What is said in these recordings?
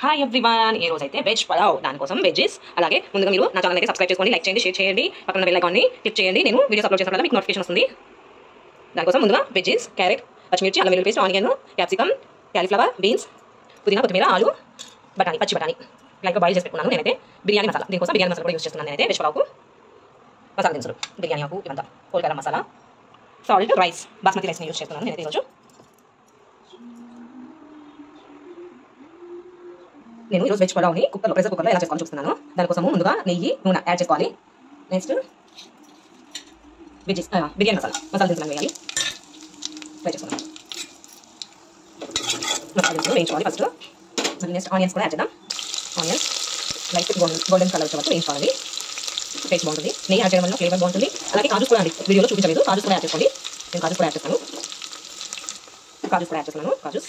Hi everyone ఈ రోజు అయితే వెజ్ పలావ్ దానికోసం వెజ్జెస్ అలాగే ముందుగా మీరు నా ఛానల్ అయితే సబ్స్క్రైబ్ చేసుకోండి లైక్ చేయండి షేర్ చేయండి పక్కన బెల్ ఐకాన్ని క్లిక్ చేయండి నేను వీడియోస్ అప్లోడ్ చేసిన మీకు నోటిఫికేషన్ వస్తుంది దానికోసం ముందుగా వెజ్జెస్ క్యారెట్ పచ్చిమిర్చి అల్లం వెల్లుల్లి paste onion capsicum cauliflower beans పుదీనా కొత్తిమీర ఆలు బఠానీ పచ్చి బఠానీ లైక్ బాయిల్ చేసి పెట్టుకున్నాను నేనైతే బిర్యానీ మసాలా దీనికోసం బిర్యానీ మసాలా కూడా యూస్ చేస్తున్నాను నేనైతే వెజ్ పలావ్కు మసాలా దినుసులు బిర్యానీ ఆకు ఇవంతా whole garam masala salt rice basmati రైస్ని యూస్ చేస్తున్నాను నేనైతే ఈరోజు నేను ఈరోజు వెజ్ పలావ్ని కుక్కర్లో ప్రెషర్ కుక్కర్లో ఎలా చేసుకోవాలని చూస్తున్నాను దానికోసము ముందుగా నెయ్యి నూనె యాడ్ చేసుకోవాలి నెక్స్ట్ వెజ్ బిర్యానీ మసాలా మసాలా దినుసులు వేయాలి ఫ్రై చేసుకున్నాం మసాలా దినుసులు వేయించుకోవాలి ఫస్ట్ మళ్ళీ నెక్స్ట్ ఆనియన్స్ కూడా యాడ్ చేద్దాం onions light golden golden colour వచ్చే వరకు వేయించుకోవాలి టేస్ట్ బాగుంటుంది నెయ్యి యాడ్ చేయడం వల్ల ఫ్లేవర్ బాగుంటుంది అలాగే కాజు కూడా అండి వీడియోలో చూపించలేదు కాజు కూడా యాడ్ చేసుకోండి నేను కాజు కూడా యాడ్ చేస్తాను కాజు కూడా యాడ్ చేస్తున్నాను కాజుస్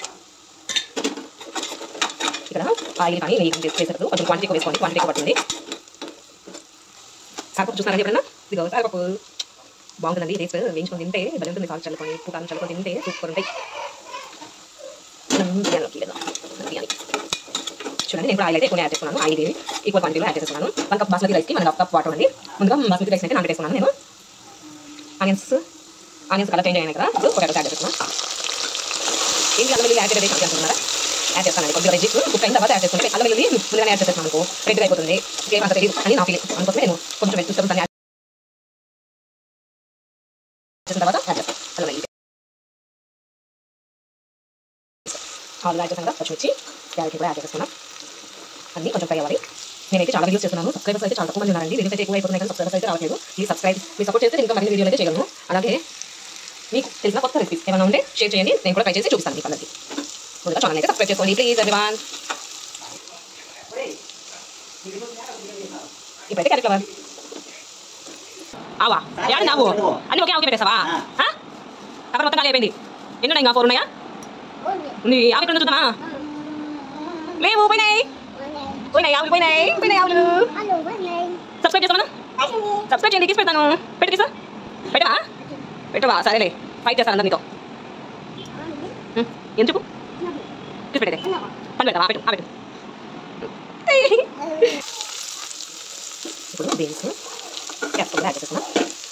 ఇక్కడ ఆయిల్ కానీ నెయ్యి కానీ చేసేటప్పుడు కొంచెం క్వాంటిటీ ఎక్కువ వేసుకోండి క్వాంటిటీ ఎక్కువ పడుతుంది సారపప్పు చూస్తున్నారండి ఎప్పుడన్నా ఇదిగో సారపప్పు బాగుంటుందండి టేస్ట్ వేయించుకొని తింటే భలే ఉంటుంది సాల్ట్ చల్లుకొని ఉప్పు కారం చల్లుకొని తింటే సూపర్ ఉంటాయి మనం బిర్యానీలోకి వెళ్దాం బిర్యానీ చూడండి నేను ఇప్పుడు ఆయిల్ అయితే ఎక్కువ యాడ్ చేసుకున్నాను ఆయిల్ ఈక్వల్ క్వాంటిటీలో యాడ్ చేసుకున్నాను వన్ కప్ బాస్మతి రైస్కి వన్ కప్ వాటర్ అండి ముందుగా బాస్మతి రైస్ అయితే నానబెట్టేసుకున్నాను నేను ఆనియన్స్ ఆనియన్స్ కలర్ చేంజ్ అయినాయి కదా ఇప్పుడు పొటాటోస్ యాడ్ చేసుకున్నాను ఏంటి అల్లం వెల్లుల్లి యాడ్ చేయడం అనుకుంటున్నారా యాడ్ చేస్తానండి కొద్దిగా వెజ్జెస్ కుక్ అయిన తర్వాత యాడ్ చేసుకుంటే అల్లం వెల్లుల్లి ముందుగానే యాడ్ చేస్తాను అనుకో రెడ్గా అయిపోతుంది ఇంకేం అంత తెలియదు అని నా ఫీలింగ్ అందుకోసం నేను కొంచెం వెజిటబుల్స్ అని యాడ్ చేసిన తర్వాత యాడ్ చేస్తాను అల్లం వెల్లుల్లి ఆలు యాడ్ చేసాను కదా పచ్చిమిర్చి క్యారెట్ కూడా యాడ్ చేసుకున్నాం అన్ని కొంచెం ఫ్రై అవ్వాలి నేనైతే చాలా వీడియోస్ చేస్తున్నాను సబ్స్క్రైబర్స్ అయితే చాలా తక్కువ మంది ఉన్నారండి వీడియోస్ అయితే ఎక్కువ అయిపోతున్నాయి కానీ సబ్స్క్రైబర్స్ అయితే రావట్లేదు ప్లీజ్ సబ్స్క్రైబ్ మీరు సపోర్ట్ చేస్తే ఇంకా మరిన్ని వీడియోలు అయితే చేయగలను అలాగే మీకు తెలిసిన కొత్త రెసిపీస్ ఏమైనా ఉంటే షేర్ చేయండి నేను కూడా ట్రై చేసి చూపిస్తాను మీకు అందరికీ ముందుగా ఛానల్ అయితే సబ్స్క్రైబ్ చేసుకోండి ప్లీజ్ ఎవ్రీవన్ ఇప్పుడైతే క్యారెట్ ఫ్లవర్ ఆవా యాడ్ నావు అన్ని ఒకే ఒకే పెట్టేసావా ఆ? అక్కడ మొత్తం ఖాళీ అయిపోయింది ఎన్ని ఉన్నాయి ఇంకా ఫోర్ ఉన్నాయా ఉంది ఆవి ఇక్కడ చూద్దామా లేవు పోయినాయి పోయినాయి ఆవులు పోయినాయి పోయినాయి ఆవులు సబ్స్క్రైబ్ చేస్తామా సబ్స్క్రైబ్ చేయండి తీసి పెడతాను పెట్టి తీసా పెట్టవా పెట్టవా సరేలే ఫైట్ చేస్తాను అందరు నీతో ఉం, ఎందుకు తీసి పెట్టేదే పని పెడతావా పెట్టు ఆ పెట్టు ఇప్పుడు బీన్స్ క్యాప్సికమ్ కూడా యాడ్ చేసేస్తున్నా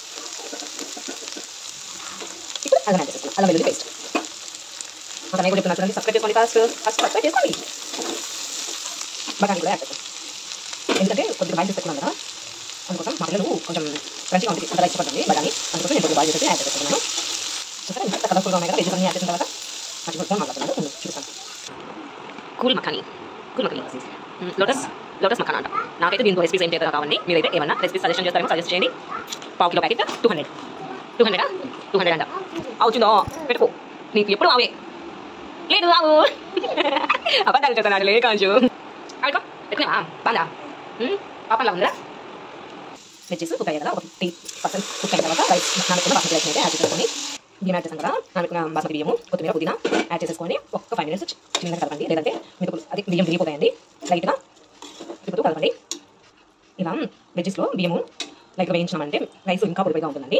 ఇప్పుడు అల్లం యాడ్ చేసేస్తున్నా అల్లం వెల్లుల్లి పేస్ట్ మా తనయ్య కూడా చెప్తున్నా చూడండి సబ్స్క్రైబ్ చేసుకోండి ఫస్ట్ ఫస్ట్ సబ్స్క్రైబ్ చేసుకోండి బఠానీ కూడా యాడ్ చేస్తాం ఎందుకంటే కొద్దిగా బాయిల్ చేసి పెట్టుకున్నాం కదా అందుకోసం మా పిల్లలు కొంచెం క్రంచిగా ఉంటుంది అంతగా ఇష్టపడుతుంది బఠానీ అందుకోసం నేను కొద్దిగా బాయిల్ చేసి యాడ్ చేస్తున్నాను చూసారా ఎంత కలర్ఫుల్గా ఉన్నాయి కదా వెజ్ అన్ని యాడ్ చేసిన తర్వాత మర్చిపోతాం మాట్లాడుతున్నాను ముందు చూపిస్తాను cool makhani cool makhani lotus lotus makhana అంట నాకైతే దీంట్లో రెసిపీస్ ఏం చేద్దాం కావండి మీరైతే ఏమన్నా రెసిపీస్ సజెషన్ చేస్తారేమో సజెస్ట్ చేయండి పావు kilo packet two hundred two హండ్రెడా టూ హండ్రెడ్ అంట అవుతుందో పెట్టుకో నీకు ఎప్పుడు అవే లేదు రావు అబద్ధాలు చెప్తాను లేదు కాంచు అడుకో ఎట్లా బాగా పాపంలా ఉందా వెజ్జెస్ కుక్ అయ్యాయి కదా ఒక ఫిఫ్టీ పర్సెంట్ కుక్ అయిన తర్వాత రైస్ నాలుగు బాస్మతి రైస్ అయితే యాడ్ చేసుకొని బియ్యం యాడ్ చేసాం కదా నాలుగు బాస్మతి బియ్యము కొత్తిమీర పుదీనా యాడ్ చేసేసుకొని ఒక్క ఫైవ్ మినిట్స్ చిన్నగా కలపండి లేదంటే మీకు అది బియ్యం విరిగిపోతాయండి లైట్గా ఇప్పుడు కలపండి ఇలా వెజ్జెస్లో బియ్యము లైట్గా వేయించినామంటే రైస్ ఇంకా పొడిపోయిగా ఉంటుందండి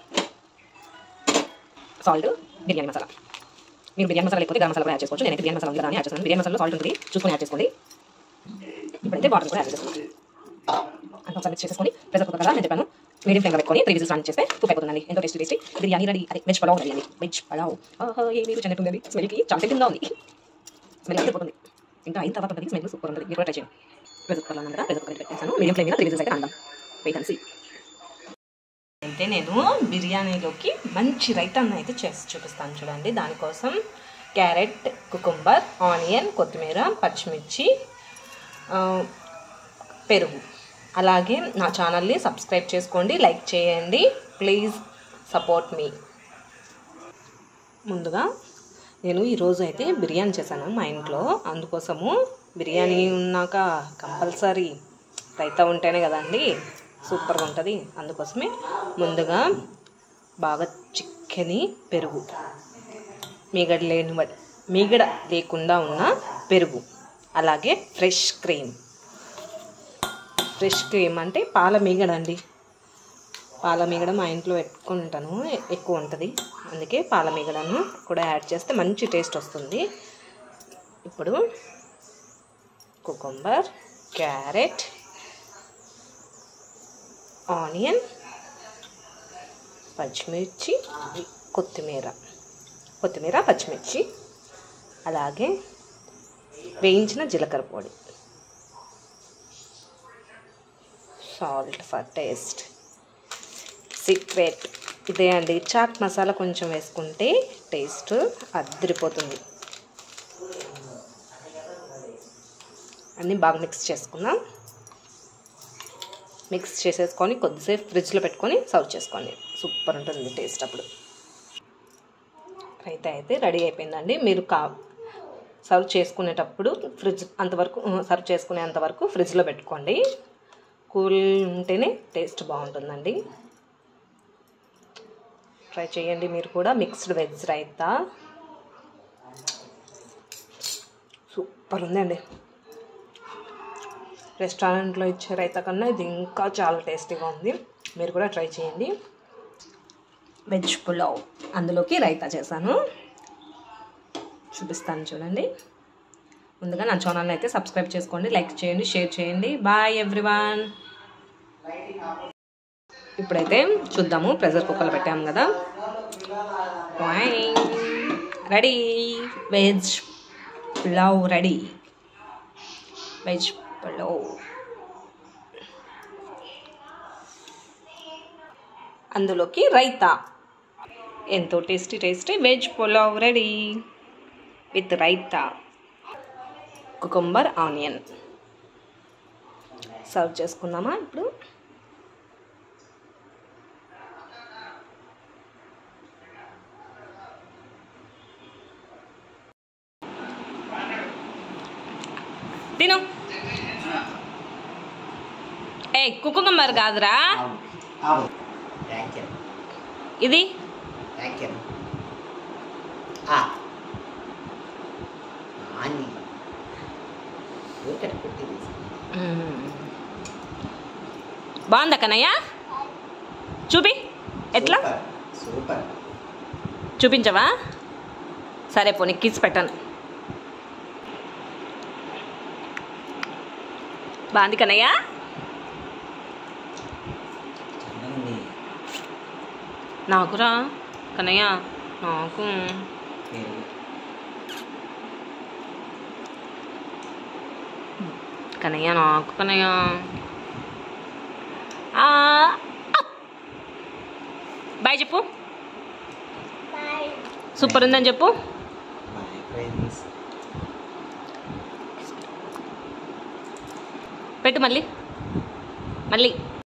సాల్ట్ బిర్యానీ మసాలా మీరు బిర్యానీ మసాలా లేకపోతే గరం మసాలా కూడా యాడ్ చేసుకోవచ్చు నేనైతే బిర్యానీ మసాలా ఉంది కదా అని యాడ్ చేస్తాను బిర్యానీ మసాలా సాల్ట్ ఉంటుంది చూసుకొని యాడ్ చేసుకోండి ఇప్పుడైతే వాటర్ కూడా యాడ్ చేస్తున్నాను అంత ఒకసారి మిక్స్ చేసుకొని ప్రెషర్ కుక్కర్ కదా నేను చెప్పాను మీడియం ఫ్లేమ్లో పెట్టుకొని త్రీ విజిల్స్ రన్ చేస్తే కుక్ అయిపోతుందండి ఎంతో టేస్టీ టేస్టీ బిర్యానీ రెడీ అదే వెజ్ పలావ్ రెడీ అండి వెజ్ పలావ్ ఆహా ఏ మీరు చెన్నట్టుందండి స్మెల్కి చాలా తిందా ఉంది స్మెల్ అయితే పోతుంది ఇంకా అయిన తర్వాత ఉంటుంది స్మెల్ సూపర్ ఉంటుంది మీరు కూడా ట్రై చేయండి ప్రెషర్ కుక్కర్లో కదా ప్రెషర్ కుక్కర్ పెట్టేసాను మీడియం ఫ్లేమ్ మీద త్రీ విజిల్స్ అయితే అందాం వెయిట్ అండ్ సీ అయితే నేను బిర్యానీలోకి మంచి రైతాన్ని అయితే చేసి చూపిస్తాను చూడండి దానికోసం క్యారెట్ కుకుంబర్ ఆనియన్ కొత్తిమీర పచ్చిమిర్చి ఆ, పెరుగు అలాగే నా ఛానల్ని సబ్స్క్రైబ్ చేసుకోండి లైక్ చేయండి ప్లీజ్ సపోర్ట్ మీ ముందుగా నేను ఈరోజు అయితే బిర్యానీ చేశాను మా ఇంట్లో అందుకోసము బిర్యానీ ఉన్నాక కంపల్సరీ రైతా ఉంటేనే కదండి సూపర్గా ఉంటుంది అందుకోసమే ముందుగా బాగా చిక్కని పెరుగు మీగడ లేని వ- మీగడ లేకుండా ఉన్న పెరుగు అలాగే ఫ్రెష్ క్రీమ్ ఫ్రెష్ క్రీమ్ అంటే పాల మీగడ అండి పాల మీగడ మా ఇంట్లో పెట్టుకుంటాను ఎ- ఎక్కువ ఉంటుంది అందుకే పాల మీగడను కూడా యాడ్ చేస్తే మంచి టేస్ట్ వస్తుంది ఇప్పుడు కుకుంబర్ క్యారెట్ ఆనియన్ పచ్చిమిర్చి కొత్తిమీర కొత్తిమీర పచ్చిమిర్చి అలాగే వేయించిన జీలకర్ర పొడి సాల్ట్ ఫర్ టేస్ట్ సీక్రెట్ ఇదే అండి చాట్ మసాలా కొంచెం వేసుకుంటే టేస్ట్ అద్దరిపోతుంది అన్నీ బాగా మిక్స్ చేసుకుందాం మిక్స్ చేసేసుకొని కొద్దిసేపు ఫ్రిడ్జ్లో పెట్టుకొని సర్వ్ చేసుకోండి సూపర్ ఉంటుంది టేస్ట్ అప్పుడు అయితే అయితే రెడీ అయిపోయిందండి మీరు కా సర్వ్ చేసుకునేటప్పుడు ఫ్రిడ్జ్ అంతవరకు సర్వ్ చేసుకునేంతవరకు ఫ్రిడ్జ్లో పెట్టుకోండి కూల్ ఉంటేనే టేస్ట్ బాగుంటుందండి ట్రై చేయండి మీరు కూడా మిక్స్డ్ వెజ్ రైతా సూపర్ ఉందండి రెస్టారెంట్లో ఇచ్చే రైతా కన్నా ఇది ఇంకా చాలా టేస్టీగా ఉంది మీరు కూడా ట్రై చేయండి వెజ్ పులావ్ అందులోకి రైతా చేశాను చూపిస్తాను చూడండి ముందుగా నా ఛానల్ని అయితే సబ్స్క్రైబ్ చేసుకోండి లైక్ చేయండి షేర్ చేయండి బాయ్ ఎవ్రీవన్ ఇప్పుడైతే చూద్దాము ప్రెషర్ కుక్కర్లో పెట్టాము కదా ready veg pulao ready veg pulao అందులోకి రైతా ఎంతో tasty tasty veg pulao ready with raita cucumber onion serve చేసుకుందామా ఇప్పుడు తిను ఏ కుకుంబర్ కాదురా అవును యాక్షన్ ఇది యాక్షన్ ఆ అని ఇక్కడ పెట్టింది బాగుందా కన్నయ్య చూపి ఎట్లా సూపర్ చూపించవా సరే పోనీ కిస్ పెట్టాను బాగుంది కన్నయ్య చందండి నాకురా కన్నయ్య నాకు పేరు కన్నయ్య నాకు కన్నయ్య బాయ్ చెప్పు సూపర్ ఉందని చెప్పు మై ఫ్రెండ్స్ పెట్టు మళ్ళీ మళ్ళీ